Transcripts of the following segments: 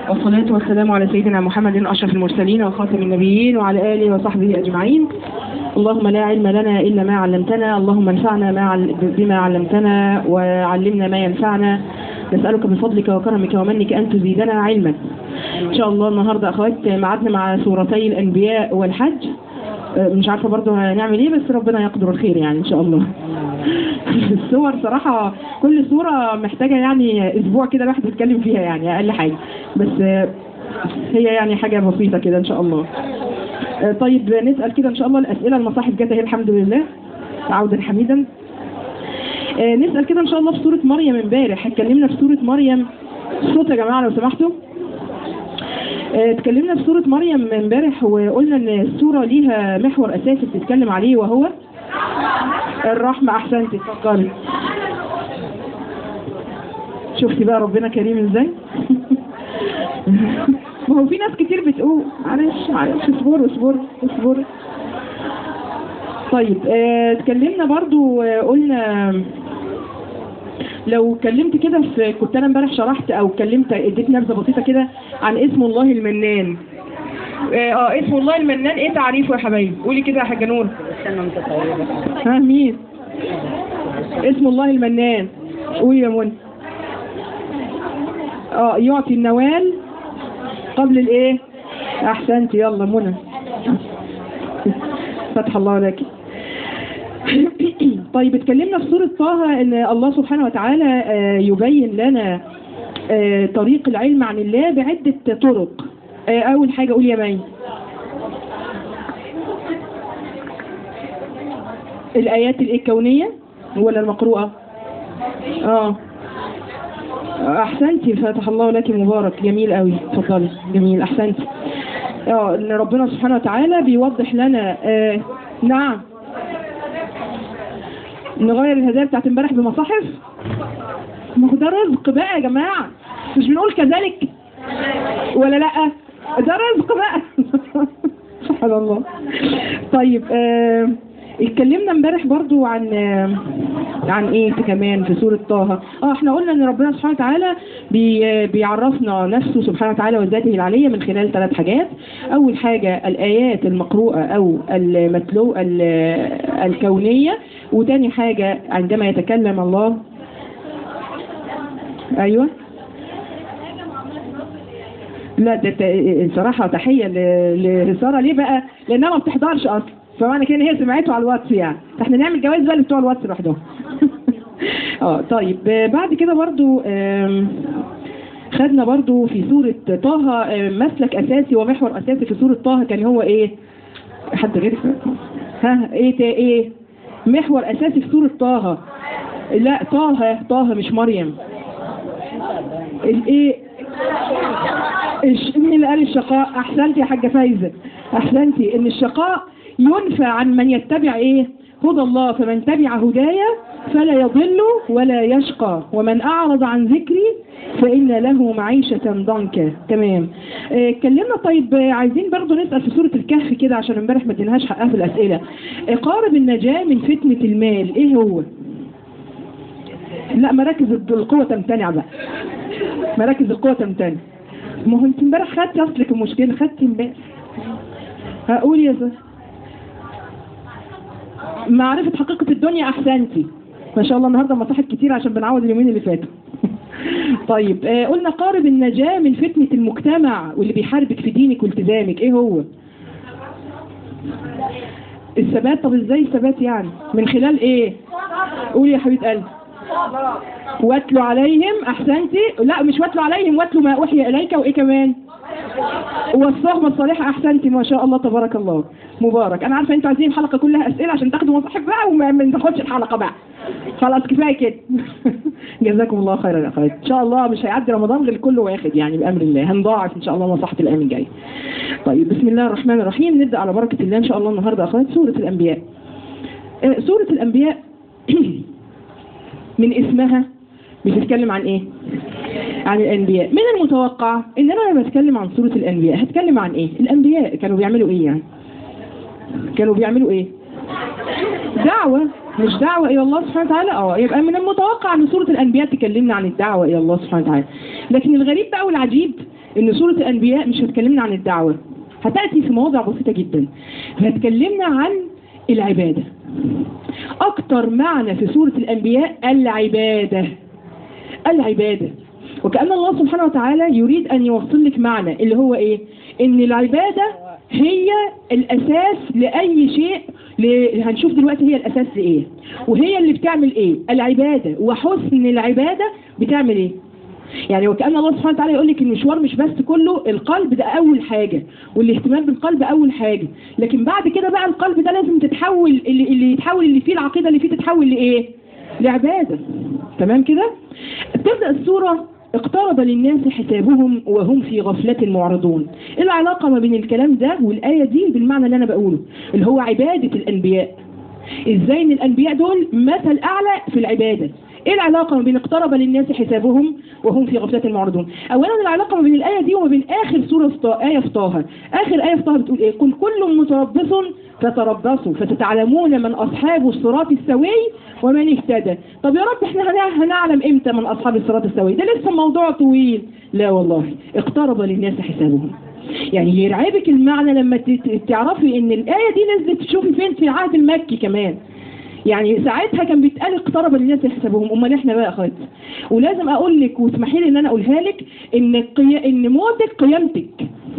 والصلاة والسلام على سيدنا محمد أشرف المرسلين وخاتم النبيين وعلى آله وصحبه أجمعين اللهم لا علم لنا إلا ما علمتنا اللهم انفعنا ما عل... بما علمتنا وعلمنا ما ينفعنا نسألك بفضلك وكرمك ومنك أن تزيدنا علما إن شاء الله النهاردة أخوات معادنا مع سورتي الأنبياء والحج مش عارفة برضه هنعمل ايه بس ربنا يقدر الخير يعني ان شاء الله الصور صراحة كل صورة محتاجة يعني اسبوع كده الواحد يتكلم فيها يعني اقل حاجة بس هي يعني حاجة بسيطة كده ان شاء الله طيب نسأل كده ان شاء الله الاسئلة المصاحف جت اهي الحمد لله عودا حميدا نسأل كده ان شاء الله في سورة مريم امبارح اتكلمنا في سورة مريم صوت يا جماعة لو سمحتوا اتكلمنا في سورة مريم امبارح وقلنا ان السورة ليها محور اساسي بتتكلم عليه وهو الرحمة احسنتي اتفضلي شفتي بقى ربنا كريم ازاي ما هو في ناس كتير بتقول معلش معلش اصبروا اصبروا اصبروا طيب اه اتكلمنا برضو اه قلنا لو اتكلمت كده في كنت انا امبارح شرحت او اتكلمت اديت نبذه بسيطه كده عن اسم الله المنان اه اسم الله المنان ايه تعريفه يا حبايبي قولي كده يا حاجه نور ها مين اسم الله المنان قولي يا منى اه يعطي النوال قبل الايه احسنت يلا منى فتح الله لك طيب اتكلمنا في سورة طه ان الله سبحانه وتعالى يبين لنا طريق العلم عن الله بعدة طرق اول حاجة قول يا مي الايات الكونية ولا المقروءة اه احسنتي فتح الله لك مبارك جميل قوي اتفضلي جميل احسنتي اه ان ربنا سبحانه وتعالى بيوضح لنا آه نعم نغير الهدايا بتاعت امبارح بمصاحف ما هو ده رزق بقى يا جماعة مش بنقول كذلك ولا لا ده رزق بقى سبحان الله طيب آه اتكلمنا امبارح برضو عن آه عن ايه كمان في سورة طه اه احنا قلنا ان ربنا سبحانه وتعالى بي بيعرفنا نفسه سبحانه وتعالى وذاته العلية من خلال ثلاث حاجات اول حاجة الايات المقروءة او المتلو الكونية وتاني حاجة عندما يتكلم الله ايوه لا ده صراحة تحية لسارة ليه بقى لانها ما بتحضرش اصلا فمعنى كده ان هي سمعته على الواتس يعني احنا نعمل جوائز بقى بتوع الواتس لوحدهم اه طيب بعد كده برضو خدنا برضو في سورة طه مسلك اساسي ومحور اساسي في سورة طه كان هو ايه حد غير ها ايه تا ايه محور اساسي في سورة طه لا طه طه مش مريم الايه مين اللي قال الشقاء احسنتي يا حاجة فايزة احسنتي ان الشقاء ينفى عن من يتبع ايه هدى الله فمن تبع هدايا فلا يضل ولا يشقى ومن اعرض عن ذكري فإن له معيشة ضنكا تمام اتكلمنا اه طيب عايزين برضو نسأل في سورة الكهف كده عشان امبارح ما اديناهاش حقها في الأسئلة قارب النجاة من فتنة المال ايه هو لا مراكز القوة تمتنع بقى مراكز القوة تمتنع ما هو انت امبارح خدتي اصلك المشكلة خدتي امبارح هقول يا زهر معرفة حقيقة الدنيا احسنتي ما شاء الله النهاردة مصاحب كتير عشان بنعوض اليومين اللي فاتوا طيب آه قلنا قارب النجاة من فتنة المجتمع واللي بيحاربك في دينك والتزامك ايه هو الثبات طب ازاي الثبات يعني من خلال ايه قولي يا حبيب قلبي واتلو عليهم احسنتي لا مش واتلو عليهم واتلو ما اوحي اليك وايه كمان والصحبة الصالحة احسنتي ما شاء الله تبارك الله مبارك انا عارفة انتوا عايزين الحلقة كلها اسئلة عشان تاخدوا مصاحب بقى وما ناخدش الحلقة بقى خلاص كفاية كده جزاكم الله خيرا يا اخوات ان شاء الله مش هيعدي رمضان غير كله واخد يعني بامر الله هنضاعف ان شاء الله مصاحة الايام الجاية طيب بسم الله الرحمن الرحيم نبدأ على بركة الله ان شاء الله النهاردة اخوات سورة الانبياء سورة الانبياء من اسمها بتتكلم عن ايه عن الانبياء من المتوقع ان انا لما اتكلم عن سورة الانبياء هتكلم عن ايه الانبياء كانوا بيعملوا ايه يعني كانوا بيعملوا ايه دعوة مش دعوة إلى الله سبحانه وتعالى اه يبقى من المتوقع أن سورة الأنبياء تكلمنا عن الدعوة إلى الله سبحانه وتعالى لكن الغريب بقى والعجيب ان سورة الانبياء مش هتكلمنا عن الدعوة هتأتي في مواضع بسيطة جدا هتكلمنا عن العبادة اكتر معنى في سورة الانبياء العبادة العبادة وكأن الله سبحانه وتعالى يريد ان يوصل لك معنى اللي هو ايه ان العبادة هي الاساس لاي شيء ل... هنشوف دلوقتي هي الاساس لايه وهي اللي بتعمل ايه العبادة وحسن العبادة بتعمل ايه يعني وكأن الله سبحانه وتعالى يقول لك المشوار مش بس كله القلب ده أول حاجة والاهتمام بالقلب أول حاجة لكن بعد كده بقى القلب ده لازم تتحول اللي, اللي يتحول اللي فيه العقيدة اللي فيه تتحول لإيه؟ لعبادة تمام كده؟ تبدأ السورة اقترب للناس حسابهم وهم في غفلة معرضون ايه العلاقة ما بين الكلام ده والآية دي بالمعنى اللي أنا بقوله اللي هو عبادة الأنبياء ازاي ان الأنبياء دول مثل أعلى في العبادة ايه العلاقة ما بين اقترب للناس حسابهم وهم في غفلة معرضون اولا العلاقة ما بين الآية دي وما بين اخر سورة في طه آية في طه اخر آية في طه بتقول ايه قل كل متربص فتربصوا فتتعلمون من اصحاب الصراط السوي ومن اهتدى طب يا رب احنا هنع- هنعلم امتى من اصحاب الصراط السوي ده لسه موضوع طويل لا والله اقترب للناس حسابهم يعني يرعبك المعنى لما ت- ت- تعرفي ان الآية دي نزلت تشوفي فين في العهد المكي كمان يعني ساعتها كان بيتقال اقترب الناس يحسبهم امال احنا بقى خالص ولازم اقول لك واسمحي لي ان انا اقولها لك ان قي... ان موتك قيامتك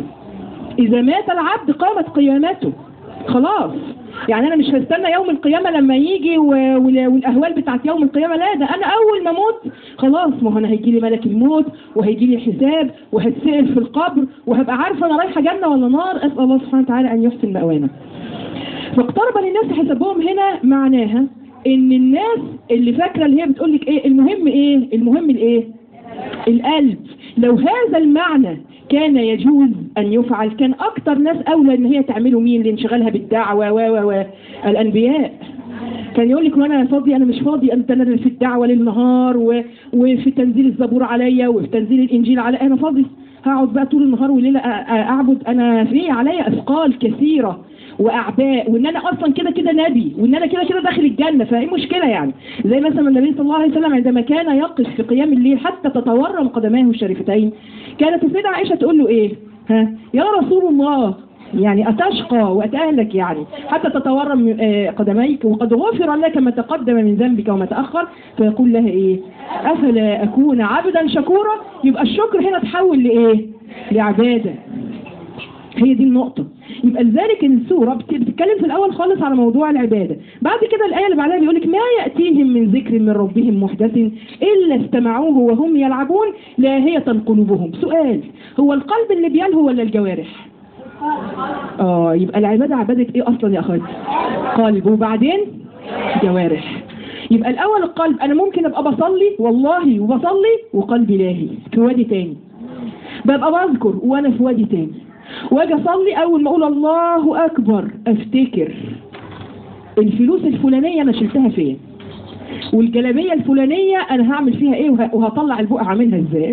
اذا مات العبد قامت قيامته خلاص يعني انا مش هستنى يوم القيامه لما يجي و... وال- والاهوال بتاعت يوم القيامه لا ده انا اول ما اموت خلاص ما هو انا هيجي لي ملك الموت وهيجي لي حساب وهتسال في القبر وهبقى عارفه انا رايحه جنه ولا نار اسال الله سبحانه وتعالى ان يحسن مأوانا فاقترب للناس حسابهم هنا معناها ان الناس اللي فاكره اللي هي بتقول لك ايه المهم ايه المهم الايه القلب لو هذا المعنى كان يجوز ان يفعل كان اكتر ناس اولى ان هي تعمله مين لانشغالها بالدعوه و و و الانبياء كان يقول لك وانا فاضي انا مش فاضي انت انا في الدعوه ليل نهار و... وفي تنزيل الزبور عليا وفي تنزيل الانجيل عليا انا فاضي هقعد بقى طول النهار والليل أ- أ- اعبد انا في عليا اثقال كثيره واعباء وان انا اصلا كده كده نبي وان انا كده كده داخل الجنه فايه مشكله يعني زي مثلا النبي صلى الله عليه وسلم عندما كان يقف في قيام الليل حتى تتورم قدماه الشريفتين كانت السيده عائشه تقول له ايه ها يا رسول الله يعني أتشقى وأتأهلك يعني حتى تتورم آه، قدميك وقد غفر لك ما تقدم من ذنبك وما تأخر فيقول لها إيه أفلا أكون عبدا شكورا يبقى الشكر هنا تحول لإيه لعبادة هي دي النقطة يبقى لذلك السورة بت- بتتكلم في الأول خالص على موضوع العبادة بعد كده الآية اللي بعدها بيقولك ما يأتيهم من ذكر من ربهم محدث إلا استمعوه وهم يلعبون لاهية قلوبهم سؤال هو القلب اللي بيلهو ولا الجوارح اه يبقى العبادة عبادة ايه اصلا يا اخواتي قلب وبعدين جوارح يبقى الاول القلب انا ممكن ابقى بصلي والله وبصلي وقلبي لاهي في وادي تاني ببقى بذكر وانا في وادي تاني واجي اصلي اول ما اقول الله اكبر افتكر الفلوس الفلانية انا شلتها فين والجلابية الفلانية انا هعمل فيها ايه وه- وهطلع البقعة هعملها ازاي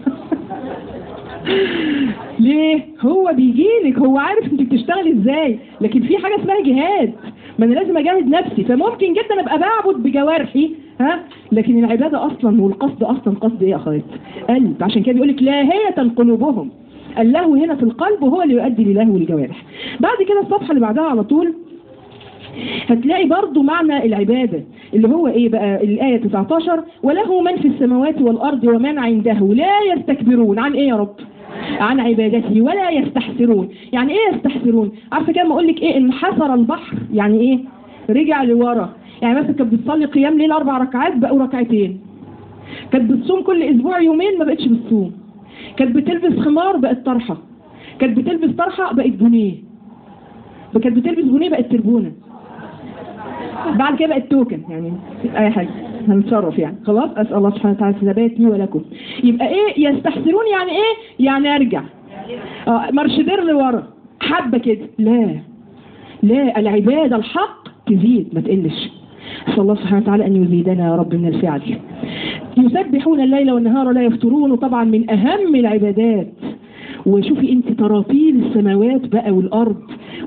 ليه؟ هو بيجيلك هو عارف انت بتشتغلي ازاي لكن في حاجه اسمها جهاد ما انا لازم اجاهد نفسي فممكن جدا ابقى بعبد بجوارحي ها لكن العباده اصلا والقصد اصلا قصد ايه يا اخوات؟ قلب عشان كده بيقول لك لاهيه قلوبهم اللهو هنا في القلب وهو اللي يؤدي للهو الجوارح بعد كده الصفحه اللي بعدها على طول هتلاقي برضو معنى العبادة اللي هو ايه بقى الآية 19 وله من في السماوات والأرض ومن عنده لا يستكبرون عن ايه يا رب عن عبادته ولا يستحسرون يعني ايه يستحسرون عارفه كده ما اقول لك ايه انحسر البحر يعني ايه رجع لورا يعني مثلا كانت بتصلي قيام ليل اربع ركعات بقوا ركعتين كانت بتصوم كل اسبوع يومين ما بقتش بتصوم كانت بتلبس خمار بقت طرحه كانت بتلبس طرحه بقت جنيه كانت بتلبس جنيه بقت تربونه بعد كده بقت توكن يعني اي حاجه هنتصرف يعني خلاص اسال الله سبحانه وتعالى ثبات لي ولكم يبقى ايه يستحسرون يعني ايه يعني ارجع اه مرشدير لورا حبه كده لا لا العباده الحق تزيد ما تقلش اسال الله سبحانه وتعالى ان يزيدنا يا رب من الفعل يسبحون الليل والنهار لا يفترون وطبعا من اهم العبادات وشوفي انت تراتيل السماوات بقى والارض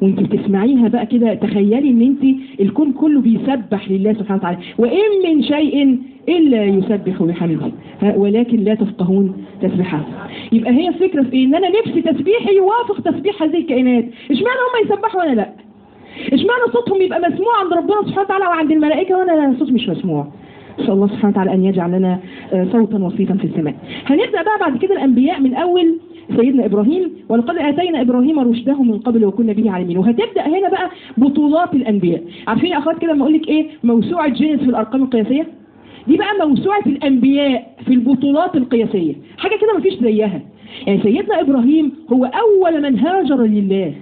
وانت بتسمعيها بقى كده تخيلي ان انت الكون كله بيسبح لله سبحانه وتعالى وان من شيء الا يسبح بحمده ها، ولكن لا تفقهون تسبيحه يبقى هي الفكره في ايه ان انا نفسي تسبيحي يوافق تسبيح هذه الكائنات اشمعنى هم يسبحوا وانا لا اشمعنى صوتهم يبقى مسموع عند ربنا سبحانه وتعالى وعند الملائكه وانا صوتي مش مسموع نسال الله سبحانه وتعالى ان يجعل لنا آه، صوتا وصيتا في السماء هنبدا بقى بعد كده الانبياء من اول سيدنا ابراهيم ولقد اتينا ابراهيم رشده من قبل وكنا به عالمين وهتبدا هنا بقى بطولات الانبياء عارفين يا اخوات كده لما اقول لك ايه موسوعه جينيس في الارقام القياسيه دي بقى موسوعه الانبياء في البطولات القياسيه حاجه كده مفيش زيها يعني سيدنا ابراهيم هو اول من هاجر لله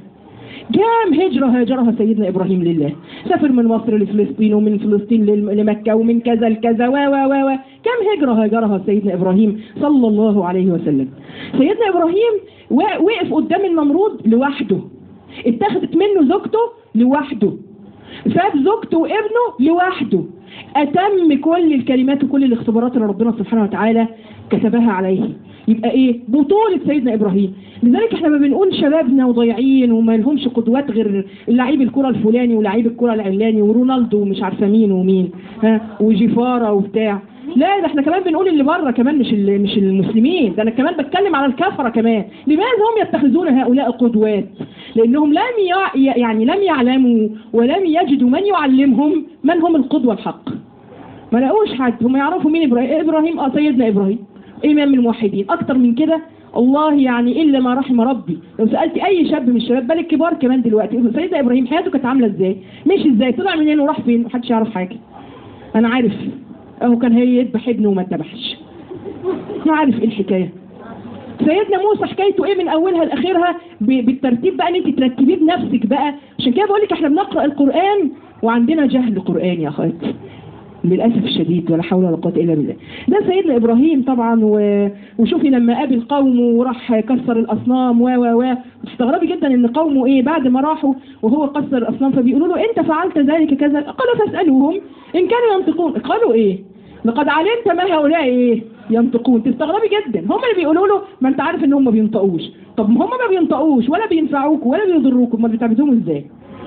كام هجرة هاجرها سيدنا إبراهيم لله سافر من مصر لفلسطين ومن فلسطين للم- لمكة ومن كذا لكذا و و و و كم هجرة هاجرها سيدنا إبراهيم صلى الله عليه وسلم سيدنا إبراهيم و- وقف قدام النمرود لوحده اتخذت منه زوجته لوحده ساب زوجته وابنه لوحده أتم كل الكلمات وكل الاختبارات اللي ربنا سبحانه وتعالى كتبها عليه يبقى ايه بطولة سيدنا ابراهيم لذلك احنا ما بنقول شبابنا وضايعين وما لهمش قدوات غير لعيب الكرة الفلاني ولعيب الكرة العلاني ورونالدو ومش عارفه مين ومين ها وجيفارا وبتاع لا ده احنا كمان بنقول اللي بره كمان مش ال- مش المسلمين ده انا كمان بتكلم على الكفره كمان لماذا هم يتخذون هؤلاء قدوات لانهم لم يع... يعني لم يعلموا ولم يجدوا من يعلمهم من هم القدوه الحق ما لقوش حد هم يعرفوا مين ابراهيم ابراهيم اه سيدنا ابراهيم امام الموحدين اكتر من كده الله يعني الا ما رحم ربي لو سالت اي شاب من الشباب بل الكبار كمان دلوقتي سيدنا ابراهيم حياته كانت عامله ازاي مشي ازاي طلع منين وراح فين محدش يعرف حاجه انا عارف اهو كان هي يذبح ابنه وما اتذبحش انا عارف ايه الحكايه سيدنا موسى حكايته ايه من اولها لاخرها ب- بالترتيب بقى ان انت ترتبيه بنفسك بقى عشان كده بقول لك احنا بنقرا القران وعندنا جهل قراني يا اخوات للاسف الشديد ولا حول ولا قوه الا بالله ده سيدنا ابراهيم طبعا و... وشوفي لما قابل قومه وراح كسر الاصنام و و و تستغربي جدا ان قومه ايه بعد ما راحوا وهو كسر الاصنام فبيقولوا له انت فعلت ذلك كذا قال فاسالوهم ان كانوا ينطقون قالوا ايه لقد علمت ما هؤلاء ايه ينطقون تستغربي جدا هم اللي بيقولوا له ما انت عارف ان هم ما بينطقوش طب ما هم ما بينطقوش ولا بينفعوك ولا بيضروك امال بتعبدوهم ازاي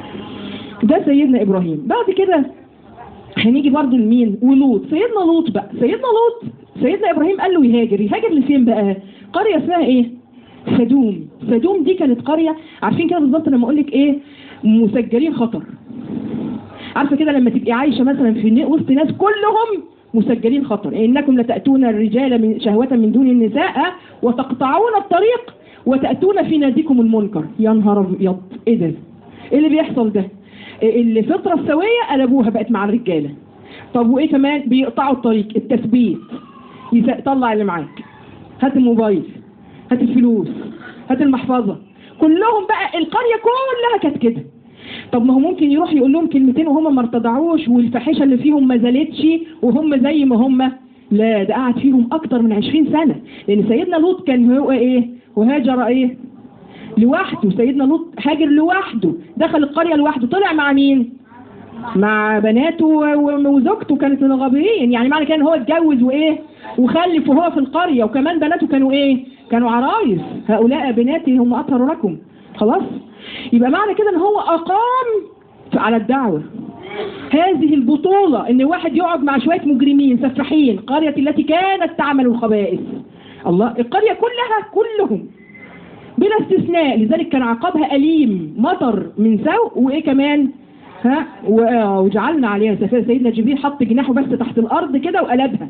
ده سيدنا ابراهيم بعد كده هنيجي برضو لمين ولوط سيدنا لوط بقى سيدنا لوط سيدنا ابراهيم قال له يهاجر يهاجر لفين بقى قريه اسمها ايه سدوم سدوم دي كانت قريه عارفين كده بالظبط لما اقول لك ايه مسجلين خطر عارفه كده لما تبقي عايشه مثلا في ن- وسط ناس كلهم مسجلين خطر انكم لتاتون الرجال من شهوه من دون النساء وتقطعون الطريق وتاتون في ناديكم المنكر يا نهار ابيض ايه ده ايه اللي بيحصل ده الفطره السويه قلبوها بقت مع الرجاله طب وايه كمان بيقطعوا الطريق التثبيت يس- طلع اللي معاك هات الموبايل هات الفلوس هات المحفظه كلهم بقى القريه كلها كانت كده طب ما هو ممكن يروح يقول لهم كلمتين وهم ما ارتضعوش والفاحشه اللي فيهم ما زالتش وهم زي ما هم لا ده قعد فيهم اكتر من 20 سنه لان سيدنا لوط كان هو ايه وهاجر ايه لوحده سيدنا لوط هاجر لوحده دخل القريه لوحده طلع مع مين مع بناته و- وزوجته كانت من الغابرين يعني معنى كان هو اتجوز وايه وخلف وهو في القريه وكمان بناته كانوا ايه كانوا عرايس هؤلاء بناتي هم اطهر لكم خلاص يبقى معنى كده ان هو اقام على الدعوه هذه البطولة ان واحد يقعد مع شوية مجرمين سفاحين قرية التي كانت تعمل الخبائث الله القرية كلها كلهم بلا استثناء لذلك كان عقابها أليم مطر من سوء وإيه كمان ها و- آه، وجعلنا عليها سفينة سيدنا جبريل حط جناحه بس تحت الأرض كده وقلبها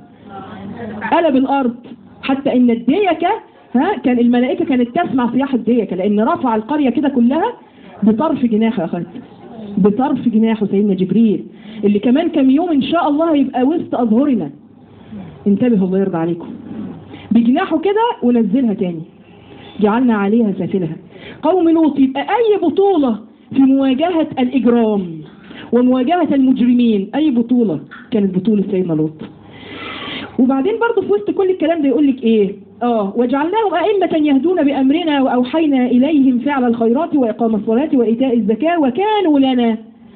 قلب الأرض حتى إن الديكة ها كان الملائكة كانت تسمع صياح الديكة لأن رفع القرية كده كلها بطرف جناحه يا أخوات بطرف جناحه سيدنا جبريل اللي كمان كم يوم إن شاء الله هيبقى وسط أظهرنا انتبهوا الله يرضى عليكم بجناحه كده ونزلها تاني جعلنا عليها سافلها قوم لوط يبقى أي بطولة في مواجهة الإجرام ومواجهة المجرمين أي بطولة كانت بطولة سيدنا لوط وبعدين برضه في وسط كل الكلام ده يقول لك ايه اه وجعلناهم أئمة يهدون بأمرنا وأوحينا إليهم فعل الخيرات وإقام الصلاة وإيتاء الزكاة وكانوا لنا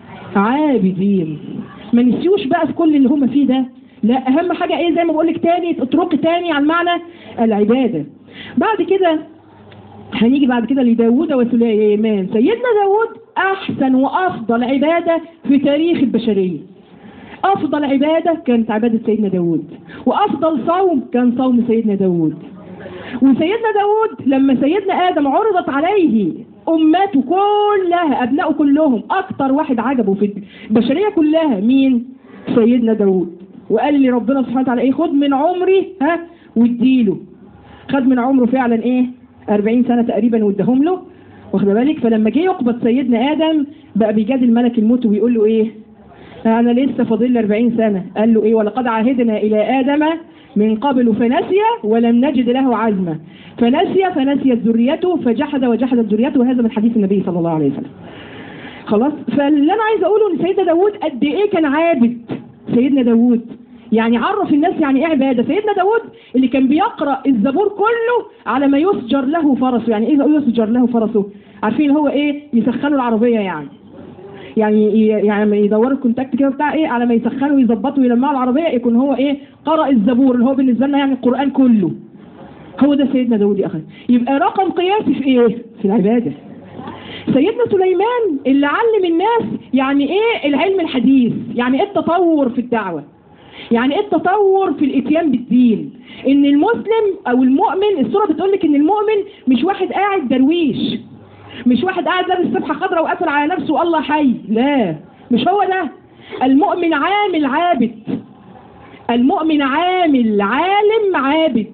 عابدين ما نسيوش بقى في كل اللي هم فيه ده لا أهم حاجة إيه زي ما بقول لك تاني اطرق تاني عن معنى العبادة بعد كده هنيجي بعد كده لداوود وسليمان سيدنا داوود احسن وافضل عباده في تاريخ البشريه افضل عباده كانت عباده سيدنا داود وافضل صوم كان صوم سيدنا داود وسيدنا داود لما سيدنا ادم عرضت عليه امته كلها ابنائه كلهم اكتر واحد عجبه في البشريه كلها مين سيدنا داود وقال لي ربنا سبحانه وتعالى ايه خد من عمري ها واديله خد من عمره فعلا ايه 40 سنه تقريبا واداهم له واخد بالك فلما جه يقبض سيدنا ادم بقى بيجادل ملك الموت وبيقول له ايه انا لسه فاضل لي 40 سنه قال له ايه ولقد عهدنا الى ادم من قبل فنسي ولم نجد له عزما فنسي فنسيت ذريته فجحد وجحدت ذريته وهذا من حديث النبي صلى الله عليه وسلم خلاص فاللي انا عايز اقوله ان سيدنا داوود قد ايه كان عابد سيدنا داوود يعني عرف الناس يعني ايه عباده سيدنا داوود اللي كان بيقرا الزبور كله على ما يسجر له فرسه يعني ايه يسجر له فرسه عارفين هو ايه يسخنوا العربيه يعني يعني يعني لما يدوروا الكونتاكت كده بتاع ايه على ما يسخنوا ويظبطوا ويلمعوا العربيه يكون هو ايه قرأ الزبور اللي هو بالنسبه لنا يعني القرآن كله هو ده سيدنا داود يا اخي يبقى رقم قياسي في ايه في العباده سيدنا سليمان اللي علم الناس يعني ايه العلم الحديث يعني ايه التطور في الدعوه يعني ايه التطور في الاتيان بالدين ان المسلم او المؤمن السوره بتقول لك ان المؤمن مش واحد قاعد درويش مش واحد قاعد لابس سبحه خضراء وقافل على نفسه والله حي لا مش هو ده المؤمن عامل عابد المؤمن عامل عالم عابد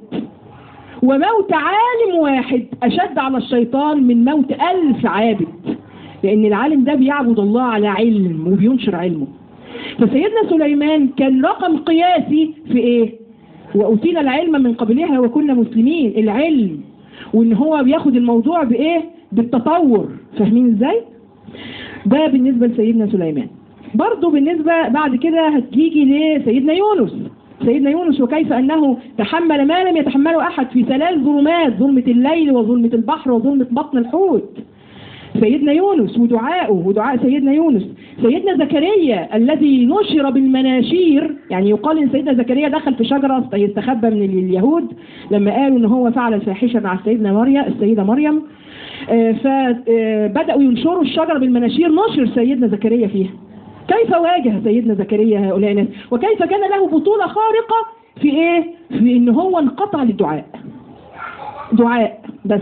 وموت عالم واحد أشد على الشيطان من موت ألف عابد لأن العالم ده بيعبد الله على علم وبينشر علمه فسيدنا سليمان كان رقم قياسي في إيه؟ وأوتينا العلم من قبلها وكنا مسلمين العلم وإن هو بياخد الموضوع بإيه؟ بالتطور فاهمين إزاي؟ ده بالنسبة لسيدنا سليمان برضه بالنسبة بعد كده هتيجي لسيدنا يونس سيدنا يونس وكيف أنه تحمل ما لم يتحمله أحد في ثلاث ظلمات ظلمة الليل وظلمة البحر وظلمة بطن الحوت سيدنا يونس ودعائه ودعاء سيدنا يونس سيدنا زكريا الذي نشر بالمناشير يعني يقال ان سيدنا زكريا دخل في شجره يستخبى من اليهود لما قالوا ان هو فعل الفاحشه مع سيدنا مريم السيده مريم فبداوا ينشروا الشجره بالمناشير نشر سيدنا زكريا فيها كيف واجه سيدنا زكريا هؤلاء الناس وكيف كان له بطولة خارقة في ايه في ان هو انقطع للدعاء دعاء بس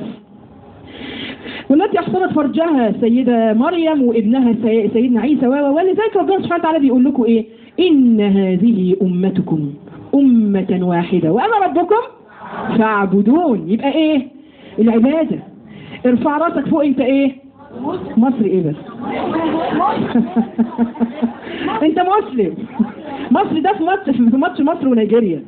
والتي احصنت فرجها سيدة مريم وابنها سيدنا عيسى ولذلك ربنا سبحانه وتعالى بيقول لكم ايه ان هذه امتكم امة واحدة وانا ربكم فاعبدون يبقى ايه العبادة ارفع راسك فوق انت ايه مصر ايه بس انت مسلم مصر ده في ماتش في ماتش مصر ونيجيريا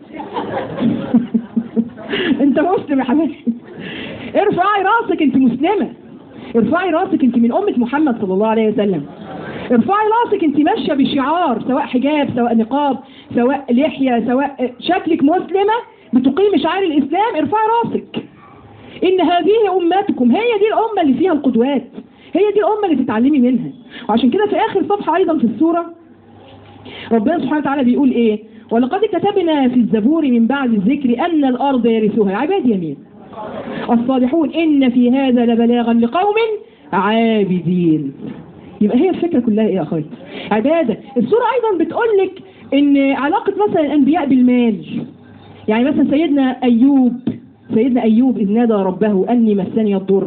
انت مسلم يا حبيبي ارفعي راسك انت مسلمه ارفعي راسك انت من امه محمد صلى الله عليه وسلم ارفعي راسك انت ماشيه بشعار سواء حجاب سواء نقاب سواء لحيه سواء شكلك مسلمه بتقيم شعائر الاسلام ارفعي راسك ان هذه امتكم هي دي الامه اللي فيها القدوات هي دي الامه اللي تتعلمي منها وعشان كده في اخر صفحه ايضا في السوره ربنا سبحانه وتعالى بيقول ايه ولقد كتبنا في الزبور من بعد الذكر ان الارض يرثها عباد يمين الصالحون ان في هذا لبلاغا لقوم عابدين يبقى هي الفكره كلها ايه يا اخواتي عباده السوره ايضا بتقول لك ان علاقه مثلا الانبياء بالمال يعني مثلا سيدنا ايوب سيدنا ايوب اذ نادى ربه اني مسني الضر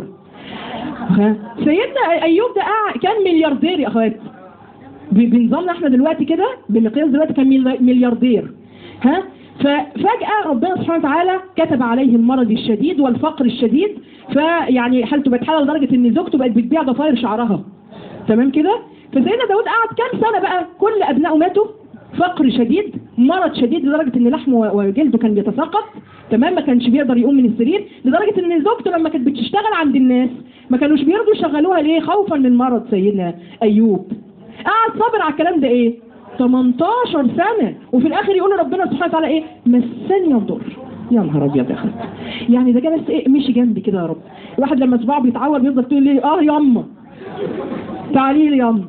سيدنا ايوب ده كان ملياردير يا اخواتي بنظامنا احنا دلوقتي كده بمقياس دلوقتي كان ملياردير ها ففجأة ربنا سبحانه وتعالى كتب عليه المرض الشديد والفقر الشديد فيعني حالته بقت حاله لدرجة ان زوجته بقت بتبيع ضفاير شعرها تمام كده فسيدنا داود قعد كام سنة بقى كل ابنائه ماتوا فقر شديد مرض شديد لدرجة ان لحمه وجلده كان بيتساقط تمام ما كانش بيقدر يقوم من السرير لدرجة ان زوجته لما كانت بتشتغل عند الناس ما كانوش بيرضوا يشغلوها ليه خوفا من مرض سيدنا ايوب قعد صابر على الكلام ده ايه 18 سنة وفي الاخر يقول ربنا سبحانه وتعالى ايه مسني الضر يا نهار ابيض يا اخي يعني ده جالس ايه مشي جنبي كده يا رب الواحد لما صباعه بيتعور بيفضل تقول لي اه ياما تعالي لي ياما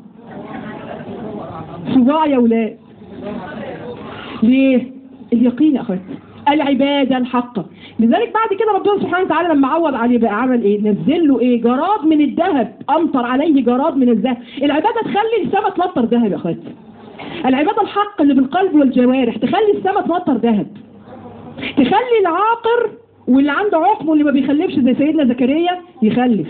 صباع يا ولاد ليه اليقين يا اخواتي العبادة الحقة لذلك بعد كده ربنا سبحانه وتعالى لما عوض عليه بقى عمل ايه نزل له ايه جراد من الذهب امطر عليه جراد من الذهب العبادة تخلي السماء تمطر ذهب يا اخواتي العبادة الحق اللي بالقلب والجوارح تخلي السماء تمطر ذهب تخلي العاقر واللي عنده عقم واللي ما بيخلفش زي سيدنا زكريا يخلف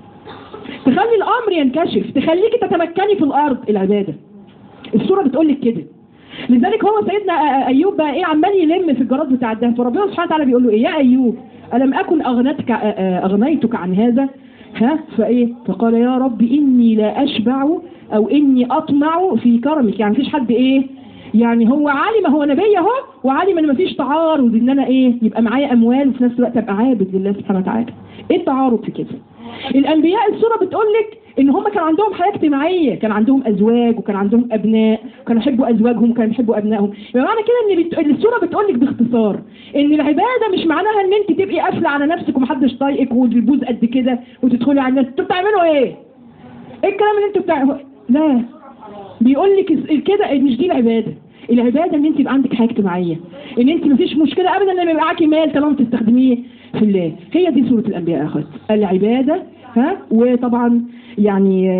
تخلي الامر ينكشف تخليك تتمكني في الارض العباده السوره بتقول لك كده لذلك هو سيدنا ايوب بقى ايه عمال يلم في الجراد بتاع الدهب فربنا سبحانه وتعالى بيقول له ايه يا ايوب الم اكن اغنتك اغنيتك عن هذا ها فايه فقال يا رب اني لا اشبع او اني اطمع في كرمك يعني مفيش حد ايه يعني هو عالم هو نبي اهو وعالم ان مفيش تعارض ان انا ايه يبقى معايا اموال وفي نفس الوقت ابقى عابد لله سبحانه وتعالى ايه التعارض في كده الانبياء السوره بتقول لك ان هم كان عندهم حياه اجتماعيه كان عندهم ازواج وكان عندهم ابناء وكانوا يحبوا ازواجهم وكانوا يحبوا ابنائهم يبقى معنى كده ان بت... السوره بتقول لك باختصار ان العباده مش معناها ان انت تبقي قافله على نفسك ومحدش طايقك والبوز قد كده وتدخلي على الناس انتوا بتعملوا ايه؟ ايه الكلام اللي انتوا بتعملوا؟ لا بيقول لك كده مش دي العباده العباده ان انت يبقى عندك حياه اجتماعيه ان انت مفيش مشكله ابدا ان يبقى معاكي مال طالما تستخدميه في الله هي دي سوره الانبياء يا اخوات العباده ها وطبعا يعني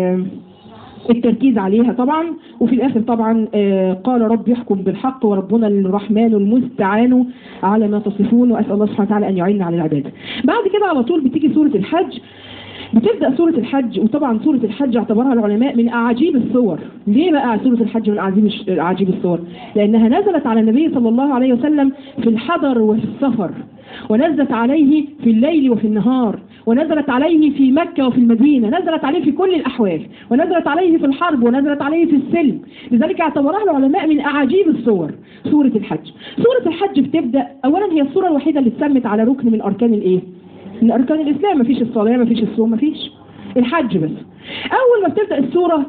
التركيز عليها طبعا وفي الاخر طبعا قال رب يحكم بالحق وربنا الرحمن المستعان على ما تصفون واسال الله سبحانه وتعالى ان يعيننا على العباده. بعد كده على طول بتيجي سوره الحج بتبدا سوره الحج وطبعا سوره الحج اعتبرها العلماء من اعاجيب الصور ليه بقى سوره الحج من اعاجيب اعاجيب الصور لانها نزلت على النبي صلى الله عليه وسلم في الحضر وفي السفر ونزلت عليه في الليل وفي النهار ونزلت عليه في مكة وفي المدينة نزلت عليه في كل الأحوال ونزلت عليه في الحرب ونزلت عليه في السلم لذلك اعتبرها العلماء من أعاجيب الصور سورة الحج سورة الحج بتبدأ أولا هي السورة الوحيدة اللي اتسمت على ركن من أركان الإيه؟ من أركان الإسلام مفيش الصلاة مفيش الصوم مفيش الحج بس أول ما بتبدأ السورة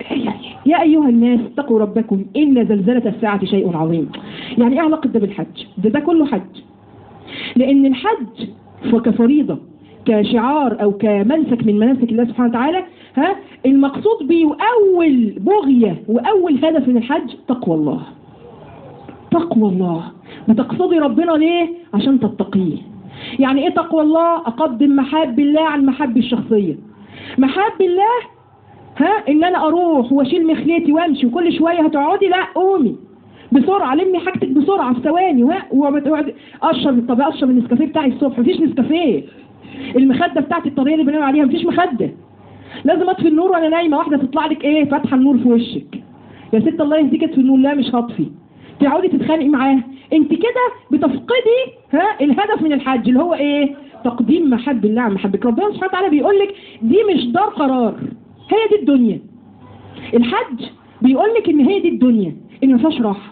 يا أيها الناس اتقوا ربكم إن زلزلة الساعة شيء عظيم يعني إيه علاقة ده بالحج ده ده كله حج لأن الحج كفريضة كشعار أو كمنسك من مناسك الله سبحانه وتعالى ها المقصود به وأول بغية وأول هدف من الحج تقوى الله تقوى الله بتقصدي ربنا ليه عشان تتقيه يعني ايه تقوى الله اقدم محاب الله عن محبي الشخصية محاب الله ها ان انا اروح واشيل مخليتي وامشي وكل شوية هتقعدي لا قومي بسرعة لمي حاجتك بسرعة في ثواني اشرب طب اشرب النسكافيه بتاعي الصبح مفيش نسكافيه المخدة بتاعتي الطريقة اللي بنام عليها مفيش مخدة لازم اطفي النور وانا نايمة واحدة تطلع لك ايه فاتحة النور في وشك يا ست الله يهديك اطفي النور لا مش هطفي تقعدي تتخانقي معاه انت كده بتفقدي ها الهدف من الحج اللي هو ايه تقديم محب الله عن محبك ربنا سبحانه وتعالى بيقول لك دي مش دار قرار هي دي الدنيا الحج بيقول لك ان هي دي الدنيا ان ما فيهاش راحه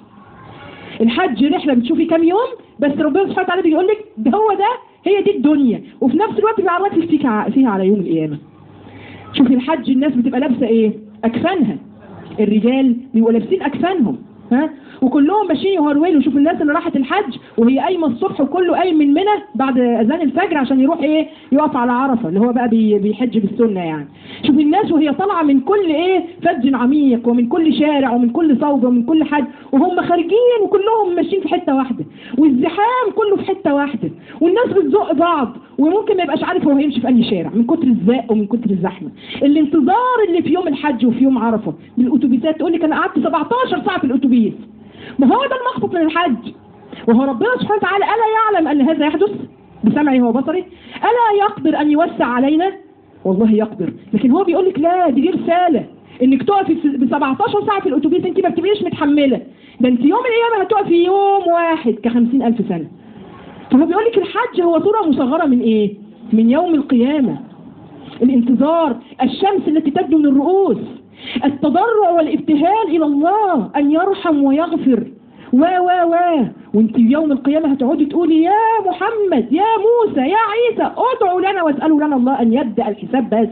الحج رحله بتشوفي كام يوم بس ربنا سبحانه وتعالى بيقول لك ده هو ده هي دي الدنيا وفي نفس الوقت بيعرفك فيك فيها على يوم القيامه شوفي الحج الناس بتبقى لابسه ايه اكفانها الرجال بيبقوا لابسين اكفانهم ها وكلهم ماشيين يهرولوا شوف الناس اللي راحت الحج وهي قايمه الصبح وكله قايم من منى بعد اذان الفجر عشان يروح ايه يقف على عرفه اللي هو بقى بي بيحج بالسنه يعني شوف الناس وهي طالعه من كل ايه فج عميق ومن كل شارع ومن كل صوبه ومن كل حد وهم خارجين وكلهم ماشيين في حته واحده والزحام كله في حته واحده والناس بتزق بعض وممكن ما يبقاش عارف هو هيمشي في انهي شارع من كتر الزق ومن كتر الزحمه الانتظار اللي في يوم الحج وفي يوم عرفه بالاتوبيسات تقول لك انا قعدت 17 ساعه في الاتوبيس ما هو ده المخطط من الحج وهو ربنا سبحانه وتعالى ألا يعلم أن هذا يحدث بسمعه وبصره ألا يقدر أن يوسع علينا والله يقدر لكن هو بيقول لك لا دي, دي رسالة انك تقفي ب 17 ساعة في الاتوبيس انت ما بتبقيش متحملة ده انت يوم القيامة هتقفي يوم واحد ك ألف سنة فهو بيقول لك الحج هو صورة مصغرة من ايه من يوم القيامة الانتظار الشمس التي تبدو من الرؤوس التضرع والابتهال إلى الله أن يرحم ويغفر و و و وانت يوم القيامة هتقعدي تقولي يا محمد يا موسى يا عيسى ادعوا لنا واسألوا لنا الله أن يبدأ الحساب بس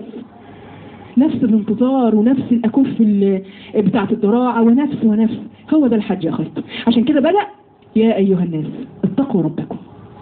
نفس الانتظار ونفس الأكف بتاعة الضراعة ونفس ونفس هو ده الحج يا أخوات عشان كده بدأ يا أيها الناس اتقوا ربكم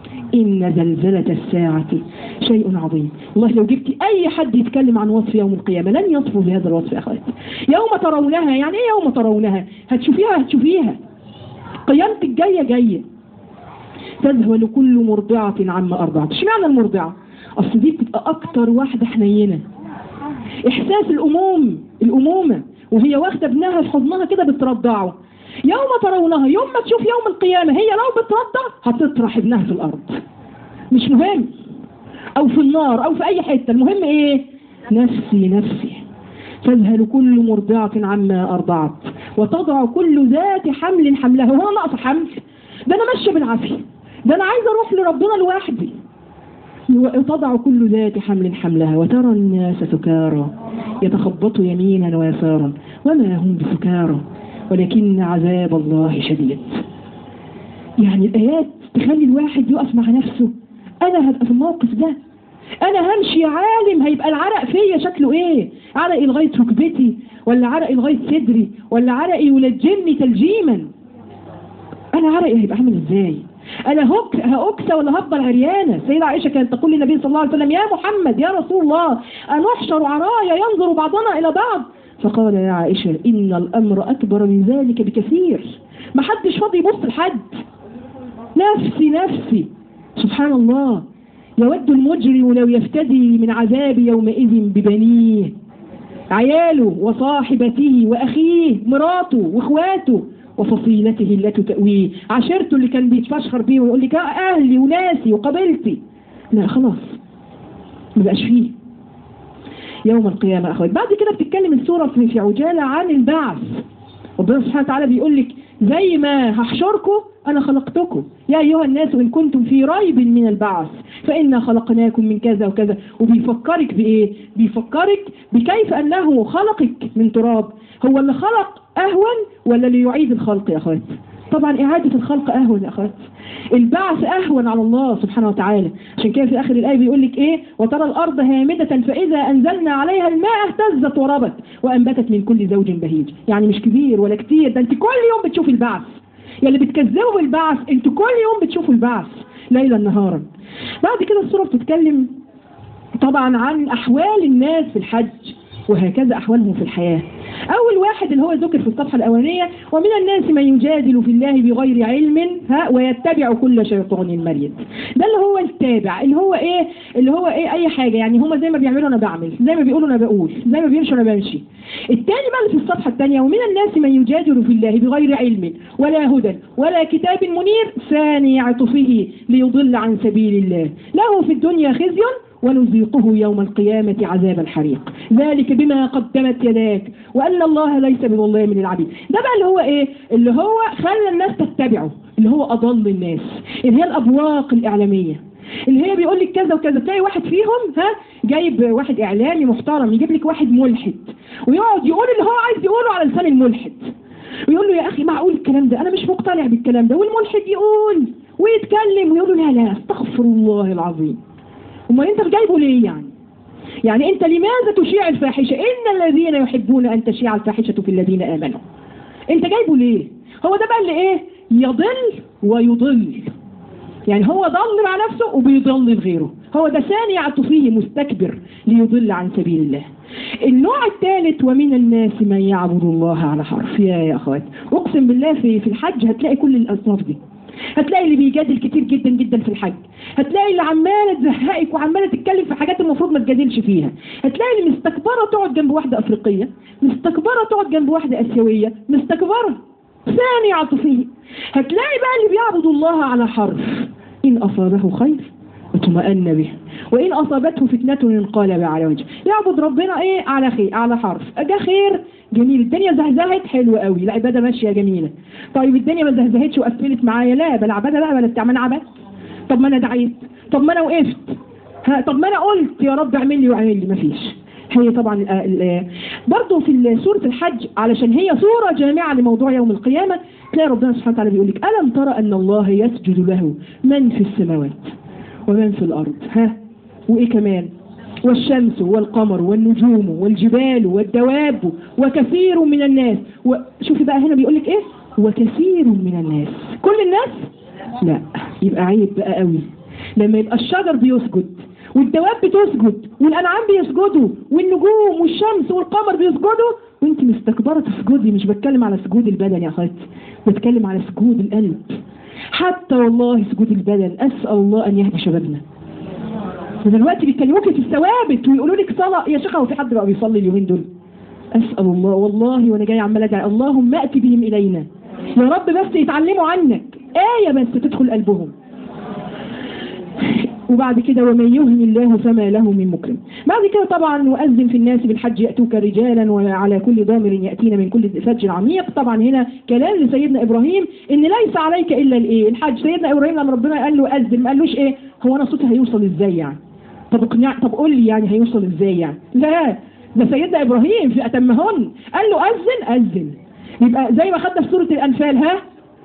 إن زلزلة الساعة شيء عظيم والله لو جبت أي حد يتكلم عن وصف يوم القيامة لن يصفوا بهذا الوصف يا أخوات يوم ترونها يعني إيه يوم ترونها هتشوفيها هتشوفيها قيامتك جاية جاية تذهل كل مرضعة عما أرضعت اشمعنى المرضعة أصل دي بتبقى أكتر واحدة حنينة إحساس الأموم الأمومة وهي واخدة ابنها في حضنها كده بترضعه يوم ترونها يوم ما تشوف يوم القيامة هي لو بترضع هتطرح ابنها في الأرض مش مهم أو في النار أو في أي حتة المهم إيه نفسي نفسي تذهل كل مرضعة عما أرضعت وتضع كل ذات حمل حملها هو ناقص حمل ده أنا ماشية بالعافية ده أنا عايزة أروح لربنا لوحدي وتضع كل ذات حمل حملها وترى الناس سكارى يتخبطوا يمينا ويسارا وما هم بسكارى ولكن عذاب الله شديد يعني الآيات تخلي الواحد يقف مع نفسه أنا هبقى في الموقف ده أنا همشي يا عالم هيبقى العرق فيا شكله إيه عرقي لغاية ركبتي ولا عرقي لغاية صدري ولا عرقي يلجمني تلجيما أنا عرقي هيبقى عامل إزاي أنا هك هأكسى ولا هفضل عريانة سيدة عائشة كانت تقول للنبي صلى الله عليه وسلم يا محمد يا رسول الله أنحشر عرايا ينظر بعضنا إلى بعض فقال يا عائشة إن الأمر أكبر من ذلك بكثير ما حدش فاضي يبص لحد نفسي نفسي سبحان الله يود المجرم لو يفتدي من عذاب يومئذ ببنيه عياله وصاحبته وأخيه مراته وإخواته وفصيلته التي تأويه عشيرته اللي كان بيتفشخر بيه ويقول لك أهلي وناسي وقبيلتي لا خلاص ما بقاش فيه يوم القيامة أخوات بعد كده بتتكلم السورة في في عجالة عن البعث ربنا سبحانه وتعالى بيقول لك زي ما هحشركم أنا خلقتكم يا أيها الناس إن كنتم في ريب من البعث فإنا خلقناكم من كذا وكذا وبيفكرك بإيه بيفكرك بكيف أنه خلقك من تراب هو اللي خلق أهون ولا اللي يعيد الخلق يا أخوات طبعا إعادة الخلق أهون يا أخوات البعث أهون على الله سبحانه وتعالى عشان كده في آخر الآية بيقول لك إيه وترى الأرض هامدة فإذا أنزلنا عليها الماء اهتزت وربت وأنبتت من كل زوج بهيج يعني مش كبير ولا كتير ده أنت كل يوم بتشوف البعث يا اللي بتكذبوا بالبعث أنتوا كل يوم بتشوفوا البعث ليلا نهارا بعد كده السورة بتتكلم طبعا عن أحوال الناس في الحج وهكذا أحوالهم في الحياة أول واحد اللي هو ذكر في الصفحة الأولانية ومن الناس من يجادل في الله بغير علم ها ويتبع كل شيطان مريد ده اللي هو التابع اللي هو إيه اللي هو إيه أي حاجة يعني هما زي ما بيعملوا أنا بعمل زي ما بيقولوا أنا بقول زي ما بيمشوا أنا بمشي التاني بقى اللي في الصفحة الثانية ومن الناس من يجادل في الله بغير علم ولا هدى ولا كتاب منير ثاني عطفه ليضل عن سبيل الله له في الدنيا خزي ونذيقه يوم القيامة عذاب الحريق ذلك بما قدمت يداك وأن الله ليس بظلام للعبيد ده بقى اللي هو إيه اللي هو خلى الناس تتبعه اللي هو أضل الناس اللي هي الأبواق الإعلامية اللي هي بيقول لك كذا وكذا تلاقي واحد فيهم ها جايب واحد إعلامي محترم يجيب لك واحد ملحد ويقعد يقول اللي هو عايز يقوله على لسان الملحد ويقول له يا أخي معقول الكلام ده أنا مش مقتنع بالكلام ده والملحد يقول ويتكلم ويقول له لا لا استغفر الله العظيم امال انت جايبه ليه يعني يعني انت لماذا تشيع الفاحشة ان الذين يحبون ان تشيع الفاحشة في الذين امنوا انت جايبه ليه هو ده بقى اللي ايه يضل ويضل يعني هو ضل مع نفسه وبيضل غيره هو ده ثاني عطفيه مستكبر ليضل عن سبيل الله النوع الثالث ومن الناس من يعبد الله على حرف يا يا اخوات اقسم بالله في في الحج هتلاقي كل الاصناف دي هتلاقي اللي بيجادل كتير جدا جدا في الحج هتلاقي اللي عماله تزهقك وعماله تتكلم في حاجات المفروض ما تجادلش فيها هتلاقي اللي مستكبره تقعد جنب واحده افريقيه مستكبره تقعد جنب واحده اسيويه مستكبره ثاني عاطفيه هتلاقي بقى اللي بيعبد الله على حرف ان اصابه خير اطمأن به وإن أصابته فتنة انقلب على وجهه يعبد ربنا إيه على خير على حرف ده خير جميل الدنيا زهزهت حلوة قوي العبادة ماشية جميلة طيب الدنيا ما زهزهتش وقفلت معايا لا بلا عبادة لا بلا بتاع ما انا عبدت طب ما انا دعيت طب ما انا وقفت ها طب ما انا قلت يا رب اعمل لي واعمل لي مفيش هي طبعا برضه في سورة الحج علشان هي صورة جامعة لموضوع يوم القيامة تلاقي ربنا سبحانه وتعالى بيقول لك ألم ترى أن الله يسجد له من في السماوات ومن في الأرض ها وإيه كمان والشمس والقمر والنجوم والجبال والدواب وكثير من الناس وشوفي بقى هنا بيقول لك ايه وكثير من الناس كل الناس لا يبقى عيب بقى قوي لما يبقى الشجر بيسجد والدواب بتسجد والانعام بيسجدوا والنجوم والشمس والقمر بيسجدوا وانت مستكبره تسجدي مش بتكلم على سجود البدن يا اخواتي بتكلم على سجود القلب حتى والله سجود البدن أسأل الله أن يهدي شبابنا ودلوقتي بيكلموك في الثوابت ويقولوا لك صلاة يا شيخة هو في حد بقى بيصلي اليومين دول أسأل الله والله وأنا جاي عمال أدعي اللهم أتي بهم إلينا يا رب بس يتعلموا عنك آية بس تدخل قلبهم وبعد كده ومن يهن الله فما له من مكرم بعد كده طبعا وأذن في الناس بالحج يأتوك رجالا وعلى كل ضامر يأتين من كل فج عميق طبعا هنا كلام لسيدنا إبراهيم إن ليس عليك إلا الإيه الحج سيدنا إبراهيم لما ربنا قال له أذن ما قالوش إيه هو أنا صوتي هيوصل إزاي يعني طب اقنع طب قول لي يعني هيوصل إزاي يعني لا ده سيدنا إبراهيم في أتمهن قال له أذن أذن يبقى زي ما خدنا في سورة الأنفال ها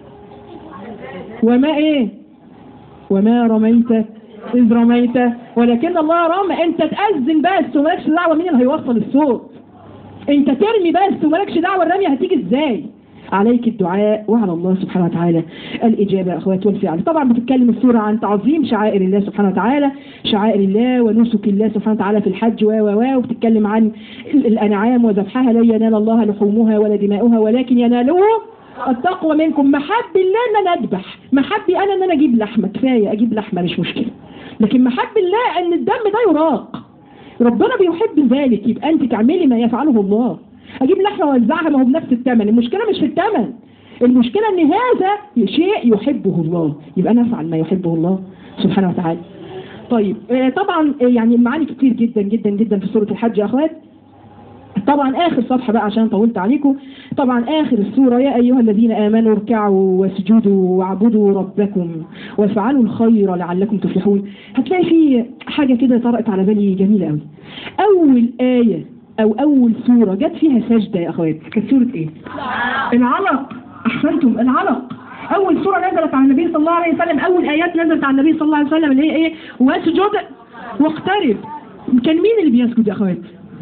وما إيه وما رميت إذ رميت ولكن الله رمى أنت تأذن بس ومالكش دعوة مين اللي هيوصل الصوت أنت ترمي بس ومالكش دعوة الرمية هتيجي إزاي عليك الدعاء وعلى الله سبحانه وتعالى الإجابة أخوات والفعل طبعا بتتكلم السورة عن تعظيم شعائر الله سبحانه وتعالى شعائر الله ونسك الله سبحانه وتعالى في الحج و و و وبتتكلم عن الأنعام وذبحها لا ينال الله لحومها ولا دماؤها ولكن يناله التقوى منكم محب الله ان انا اذبح محبي انا ان انا اجيب لحمه كفايه اجيب لحمه مش مشكله لكن محب الله ان الدم ده يراق ربنا بيحب ذلك يبقى انت تعملي ما يفعله الله اجيب لحمه واوزعها ما هو بنفس الثمن المشكله مش في الثمن المشكله ان هذا شيء يحبه الله يبقى انا افعل ما يحبه الله سبحانه وتعالى طيب آه طبعا آه يعني المعاني كتير جدا جدا جدا في سوره الحج يا اخوات طبعا اخر صفحه بقى عشان طولت عليكم طبعا اخر السوره يا ايها الذين امنوا اركعوا واسجدوا واعبدوا ربكم وافعلوا الخير لعلكم تفلحون هتلاقي في حاجه كده طرقت على بالي جميله قوي اول ايه او اول سوره جت فيها سجده يا اخوات كانت سوره ايه العلق احسنتم العلق اول سوره نزلت على النبي صلى الله عليه وسلم اول ايات نزلت على النبي صلى الله عليه وسلم اللي هي ايه واسجد واقترب كان مين اللي بيسجد يا اخوات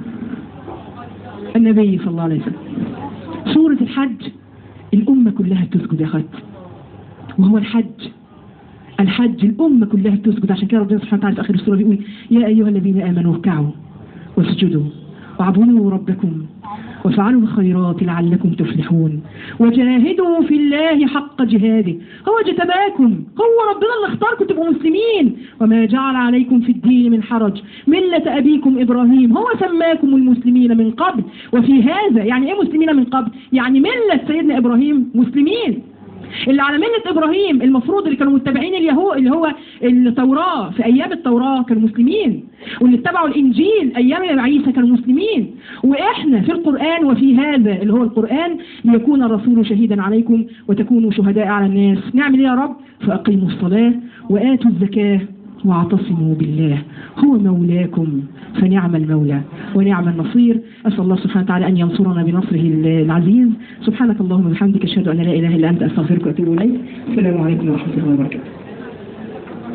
النبي صلى الله عليه وسلم سورة الحج الأمة كلها بتسجد يا أخوات وهو الحج الحج الأمة كلها بتسجد عشان كده ربنا سبحانه وتعالى في آخر السورة بيقول يا أيها الذين آمنوا اركعوا واسجدوا واعبدوا ربكم وفعلوا الخيرات لعلكم تفلحون وجاهدوا في الله حق جهاده هو جتباكم هو ربنا اللي اختاركم تبقوا مسلمين وما جعل عليكم في الدين من حرج ملة أبيكم إبراهيم هو سماكم المسلمين من قبل وفي هذا يعني إيه مسلمين من قبل يعني ملة سيدنا إبراهيم مسلمين اللي على ملة إبراهيم المفروض اللي كانوا متبعين اليهود اللي هو التوراة في أيام التوراة كانوا مسلمين واللي اتبعوا الإنجيل أيام عيسى كانوا مسلمين وإحنا في القرآن وفي هذا اللي هو القرآن ليكون الرسول شهيدا عليكم وتكونوا شهداء على الناس نعمل إيه يا رب فأقيموا الصلاة وآتوا الزكاة واعتصموا بالله هو مولاكم فنعم المولى ونعم النصير أسأل الله سبحانه وتعالى أن ينصرنا بنصره العزيز سبحانك اللهم وبحمدك أشهد أن لا إله إلا أنت أستغفرك وأتوب إليك السلام عليكم ورحمة الله وبركاته